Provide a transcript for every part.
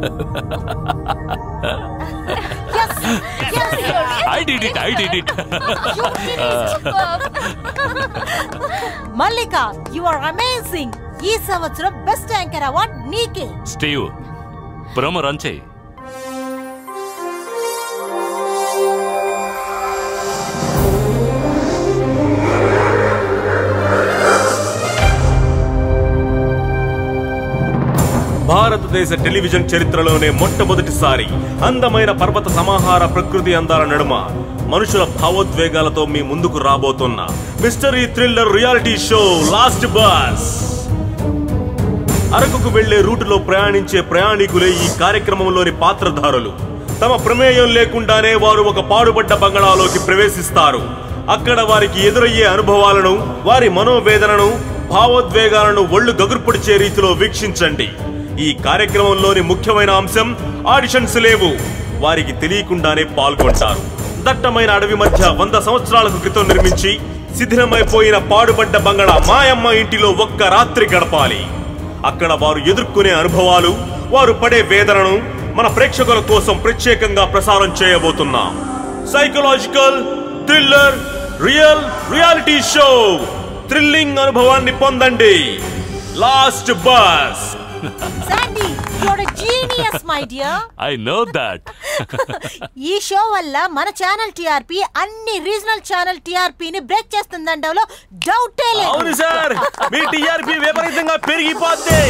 I did it I did it Mallika you are amazing ఈ సంవత్సరం best anchor award నీకే Steve promo run చేయి భారతదేశ టెలివిజన్ చరిత్రలోనే మొట్టమొదటిసారి అందమైన పర్వత సమాహార ప్రకృతి అందాల నడుమ మనుషుల భావోద్వేగాలతో మీ ముందుకు రాబోతున్న mystery thriller reality show last bus అరకుకు వెళ్లే రూటులో ప్రయాణించే ప్రయాణికులే ఈ కార్యక్రమంలోని పాత్రధారులు తమ ప్రమేయం లేకుండానే వారు ఒక పాడుబడ్డ బంగళాలోకి ప్రవేశిస్తారు అక్కడ వారికి ఎదురయ్యే అనుభవాలను వారి మనోవేదనను భావోద్వేగాలను ఒళ్ళు గగుర్పొడిచే రీతిలో వీక్షించండి ఈ కార్యక్రమంలోని ముఖ్యమైన అంశం ఆడిషన్స్ లేవు వారికి తెలియకుండానే పాల్గొంటారు దట్టమైన అడవి మధ్య వంద సంవత్సరాలకు క్రితం నిర్మించి శిథిలమైపోయిన పాడుబడ్డ బంగళా మాయమ్మ ఇంటిలో ఒక్క రాత్రి గడపాలి అక్కడ వారు ఎదుర్కొనే అనుభవాలు వారు పడే వేదనను మన ప్రేక్షకుల కోసం ప్రత్యేకంగా ప్రసారం చేయబోతున్నాం psychological thriller real reality show thrilling అనుభవాన్ని పొందండి last bus Sandy you are genius my dear I know that ఈ షో వల్ల మన ఛానల్ టిఆర్పి అన్ని రీజనల్ ఛానల్ టిఆర్పి ని బ్రేక్ చేస్తుందండవలో డౌటే అవును లేదు సార్ మీ టీఆర్పీ విపరీతంగా పెరిగిపోద్ది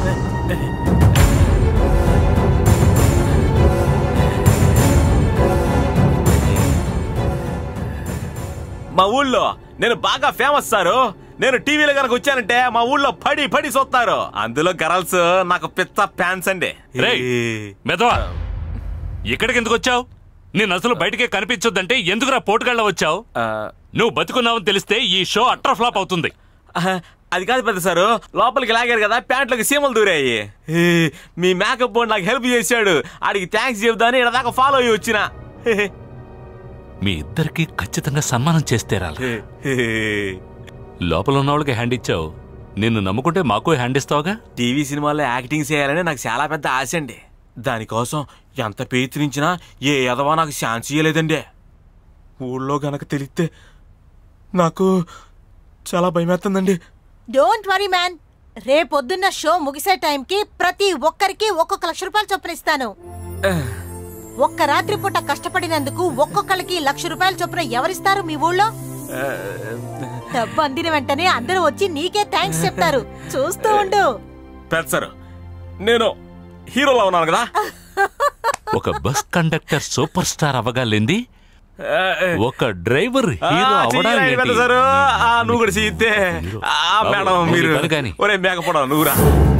మా ఊళ్ళో నేను బాగా ఫేమస్ సారు నేను టీవీలో కనుక వచ్చానంటే మా ఊళ్ళో పడి పడి చూస్తారు అందులో గర్ల్స్ నాకు పిచ్చ ఫ్యాన్స్ అండి రేయ్ మెదవా ఇక్కడికి ఎందుకు వచ్చావు నేను అసలు బయటికే కనిపించొద్దంటే ఎందుకురా పోటుగాళ్ళ వచ్చావు నువ్వు బతుకున్నావని తెలిస్తే ఈ షో అట్ర ఫ్లాప్ అవుతుంది అది కాదు పెద్ద సారు లోపలికి లాగారు కదా ప్యాంట్లోకి సీమలు దూరాయి ఏ, మీ మేకప్ బోర్డు నాకు హెల్ప్ చేశాడు ఆడికి థ్యాంక్స్ చెబుదాని ఇక్కడ దాకా ఫాలో అయ్యి వచ్చిన మీ ఇద్దరికి ఖచ్చితంగా సన్మానం చేస్తే రాలి లోపల ఉన్న వాళ్ళకి హ్యాండ్ ఇచ్చావు నిన్ను నమ్ముకుంటే మాకు హ్యాండ్ ఇస్తావుగా టీవీ సినిమాల్లో యాక్టింగ్ చేయాలని నాకు చాలా పెద్ద ఆశ అండి దానికోసం ఎంత ప్రయత్నించినా ఏ ఎదవా నాకు ఛాన్స్ ఇయ్యలేదండి ఊళ్ళో గనక తెలిస్తే నాకు చాలా భయమేస్తుందండి డోంట్ వరీ మ్యాన్ రేపొద్దున్న షో ముగిసే టైంకి ప్రతి ఒక్కరికి ఒక్కొక్క లక్ష రూపాయలు చొప్పున ఇస్తాను ఒక్క రాత్రి పూట కష్టపడినందుకు ఒక్కొక్కరికి లక్ష రూపాయలు చొప్పున ఎవరిస్తారు మీ ఊళ్ళో డబ్బు అందిన వెంటనే అందరూ వచ్చి నీకే థ్యాంక్స్ చెప్తారు చూస్తూ ఉండు పెద్ద సార్ నేను హీరోలా ఉన్నాను కదా ఒక బస్ కండక్టర్ సూపర్ స్టార్ అవ్వగాలేంది ఒక డ్రైవర్ హీరో ఆ, అవడం చెయ్యరా, ఏంటి? పెద్ద సారు ఆ, నువ్వు కూడా చెయ్యితే ఆ, బాబు, మేడం నువ్వు మీరు పని కాని. ఒరే మేకపోవడం నువ్వురా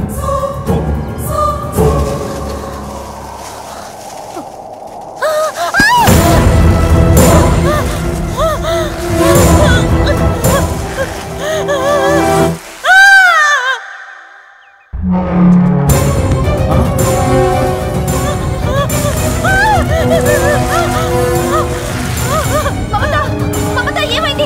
మమత మమత ఏమైంది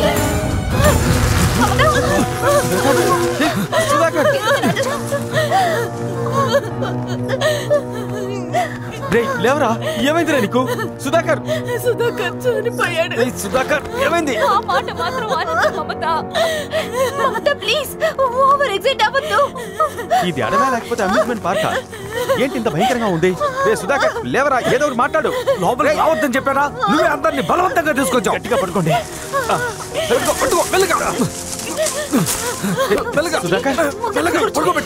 రేయ్ లేవరా ఏమైందిరా నీకు సుధాకర్ సుధాకర్ చనిపోయాడు రేయ్, సుధాకర్ ఏమైంది ఆ మాట మాత్రం అనొద్దు Mamata Mamata please over excite అవ్వద్దు ఇది అడవా లేకపోతే అమ్యూజ్మెంట్ పార్కా ఏంటి ఇంత భయంకరంగా ఉంది రే సుధాకర్ లేవరా ఏదో ఒకటి మాట్లాడు లోపలికి రావద్దని చెప్పారా నువ్వే అందరిని బలవంతంగా తీసుకొచ్చావు గట్టిగా పట్టుకోండి ఆ, పట్టుకో, పట్టుకో, మెల్లగా. ఏ, మెల్లగా. సుధాకర్ మెల్లగా పడుకోబెట్టు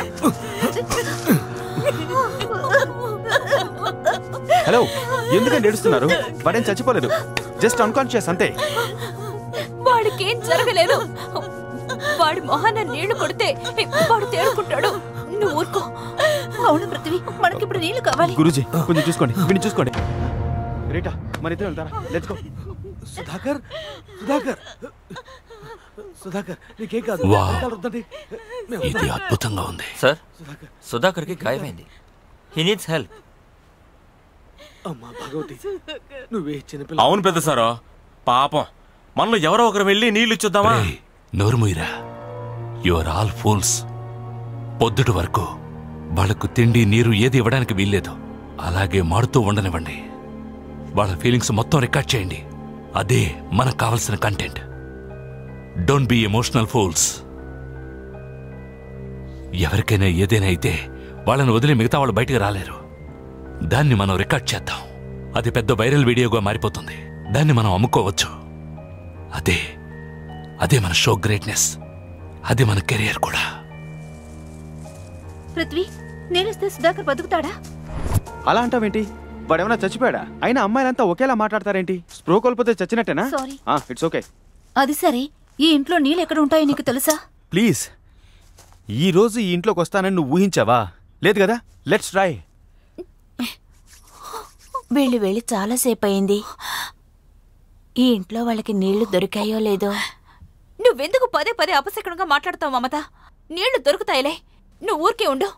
హలో ఎందుకంటే ఏడుస్తున్నారు వాడేం చచ్చిపోలేదు జస్ట్ అన్కాన్షియస్ అంతే వాడికేం జరగలేదు వాడి మొహాన నీళ్లు కొడితే వాడు తేరుకుంటాడు నువ్వు ఊరుకో అవును పృథ్వీ మనకిప్పుడు నీళ్లు కావాలి గురూజీ కొంచెం చూసుకోండి వీడిని చూసుకోండి రేటా మన ఇద్దరం వెళ్తారా లెట్స్ గో సుధాకర్ సుధాకర్ సుధాకర్ నీకేం కాదు వావ్. వెనకాల వద్దండి. మేము ఇది అద్భుతంగా ఉంది సార్ సుధాకర్కి గాయమైంది హీ నీడ్స్ హెల్ప్ అమ్మా భగవతి నువ్వే చిన్నపిల్ల అవును పెద్ద సారు పాపం మనలో ఎవరో ఒకరు వెళ్ళి నీళ్లు ఇచ్చుద్దామా రేయ్, నోరు మూయరా యువర్ ఆల్ ఫూల్స్ పొద్దుటి వరకు వాళ్లకు తిండి నీరు ఏది ఇవ్వడానికి వీల్లేదు అలాగే మారుతూ ఉండనివ్వండి వాళ్ళ ఫీలింగ్స్ మొత్తం రికార్డ్ చేయండి అదే మనకు కావలసిన content don't be emotional fools ఎవరికైనా ఏదైనా అయితే వాళ్ళని వదిలి మిగతా వాళ్ళు బయటికి రాలేరు దాన్ని మనం రికార్డ్ చేద్దాం అది పెద్ద వైరల్ వీడియోగా మారిపోతుంది దాన్ని మనం అమ్ముకోవచ్చు అదే అదే మన షో గ్రేట్నెస్ అది మన కెరియర్ కూడా పృథ్వీ నేనిస్తే సుధాకర్ బతుకుతాడా అలా అంటావేంటి వాడేమన్నా చచ్చిపోయాడా అయినా అమ్మాయిలంతా ఒకేలా మాట్లాడతారేంటి స్ప్రో కోల్పోతే చచ్చినట్టేనా Sorry. ఇట్స్ ఓకే అది సరే ఈ ఇంట్లో నీళ్ళు ఎక్కడ ఉంటాయో నీకు తెలుసా ప్లీజ్ ఈ రోజు ఈ ఇంట్లోకి వస్తానని నువ్వు ఊహించావా లేదు కదా లెట్స్ ట్రై వీళ్ళు వెళ్ళి చాలాసేపు అయింది ఈ ఇంట్లో వాళ్ళకి నీళ్లు దొరికాయో లేదో నువ్వెందుకు పదే పదే అపశకునంగా మాట్లాడతావు మమత నీళ్లు దొరుకుతాయిలే నువ్వు ఊరికే ఉండు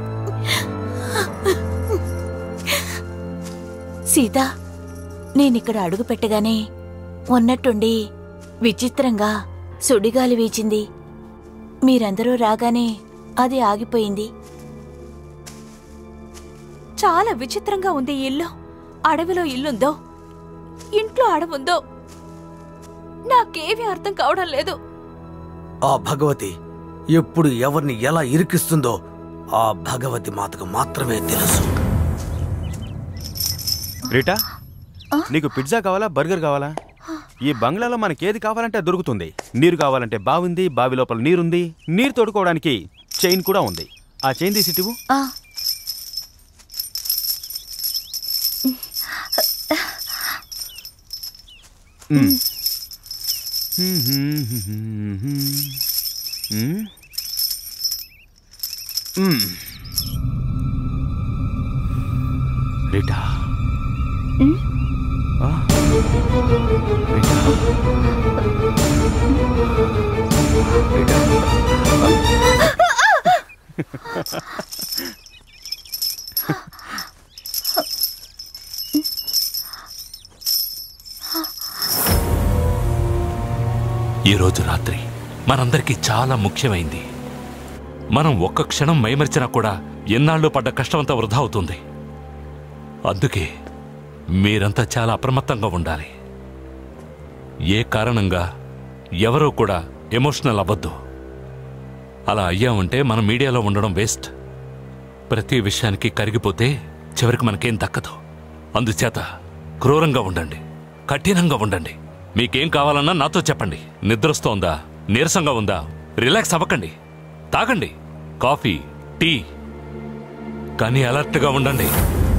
సీత నేనిక్కడ అడుగు పెట్టగానే ఉన్నట్టుండి విచిత్రంగా సుడిగాలి వీచింది మీరందరూ రాగానే అది ఆగిపోయింది చాలా విచిత్రంగా ఉంది ఈ ఇల్లు అడవిలో ఇల్లుందో ఇంట్లో అడవుందో నాకేమీ అర్థం కావడం లేదు ఆ భగవతి ఎప్పుడు ఎవరిని ఎలా ఇరికిస్తుందో ఆ భగవతి మాతకు మాత్రమే తెలుసు రీటా నీకు పిజ్జా కావాలా బర్గర్ కావాలా ఈ బంగ్లాలో మనకేది కావాలంటే అది దొరుకుతుంది నీరు కావాలంటే బావింది బావి లోపల నీరుంది నీరు తోడుకోవడానికి చైన్ కూడా ఉంది ఆ చైన్ తీసి ఇటువు ఆ మ్మ్. మ్మ్. రీటా ఆ. రీటా. రీటా. ఈ రోజు రాత్రి మనందరికీ చాలా ముఖ్యమైంది మనం ఒక్క క్షణం మైమరిచినా కూడా ఎన్నాళ్ళు పడ్డ కష్టమంతా వృధా అవుతుంది అందుకే మీరంతా చాలా అప్రమత్తంగా ఉండాలి ఏ కారణంగా ఎవరూ కూడా ఎమోషనల్ అవ్వద్దు అలా అయ్యామంటే మనం మీడియాలో ఉండడం వేస్ట్ ప్రతి విషయానికి కరిగిపోతే చివరికి మనకేం దక్కదు అందుచేత క్రూరంగా ఉండండి కఠినంగా ఉండండి మీకేం కావాలన్నా నాతో చెప్పండి నిద్రస్తోందా నీరసంగా ఉందా రిలాక్స్ అవ్వకండి తాగండి కాఫీ టీ కానీ అలర్ట్గా ఉండండి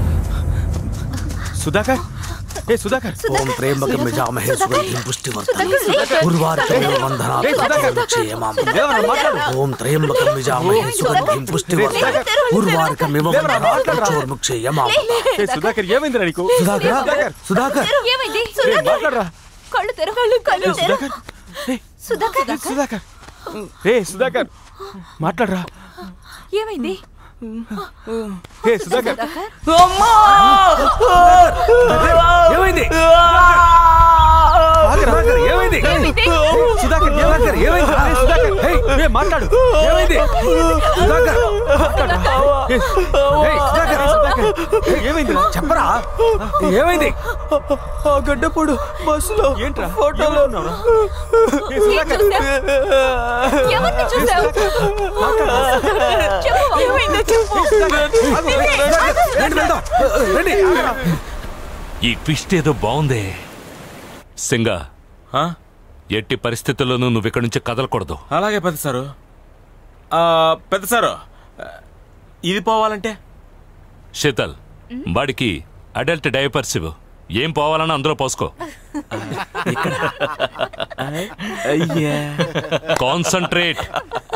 సుధాకర్ ఏ సుధాకర్ ఓం త్రయంబకం యజామహే సుగంధిం పుష్టివర్ధనం ఉర్వారుకమివ వందనాత్ ఏయ్, సుధాకర్. ప్రత్యక్షేమాం. లేవరా, మాట్లాడు. ఓం త్రయంబకం యజామహే సుగంధిం పుష్టివర్ధనం ఉర్వారుకమివ వందనాత్ ప్రత్యోర్ముక్షేయమాం. ఏ సుధాకర్ ఏమైందిరా నీకు సుధాకర్ సుధాకర్ సుధాకర్ ఏమైంది ఏ, మాట్లాడరా కళ్ళు తెరు కళ్ళు తెరు సుధాకర్ ఏ, సుధాకర్ సుధాకర్ ఏ సుధాకర్ మాట్లాడరా ఏమైంది ఏ సుధాకర్ ఏమైంది ఆగరా. ఏమైంది సుధాకర్ సుధాకర్ ఏమైంది ఏ, సుధాకర్ ఏయ్, ఏ, మాట్లాడు ఏమైంది సుధాకర్ మాట్లాడరా. ఏ, ఏయ్, సుధాకర్ సుధాకర్ ఏ, ఏమైంది చెప్పరా ఏమైంది ఆ గడ్డపోడు బస్సులో ఏంట్రా ఫోటోలో ఏం చూసావ్? ఎవరిని చూసావు చెప్పు ఏమైందో చెప్పు రండి వెళ్దాం రండి ఈ ట్విస్ట్ ఏదో బాగుందే సింగ ఆ? ఎట్టి పరిస్థితుల్లోనూ నువ్వు ఇక్కడి నుంచి కదలకూడదు అలాగే పెద్ద సారు ఆ, పెద్ద సారు ఇది పోవాలంటే శీతల్ వాడికి అడల్ట్ డైపర్స్ ఇవ్వు ఏం పోవాలన్నా అందులో పోసుకో అయ్యా కాన్సన్ట్రేట్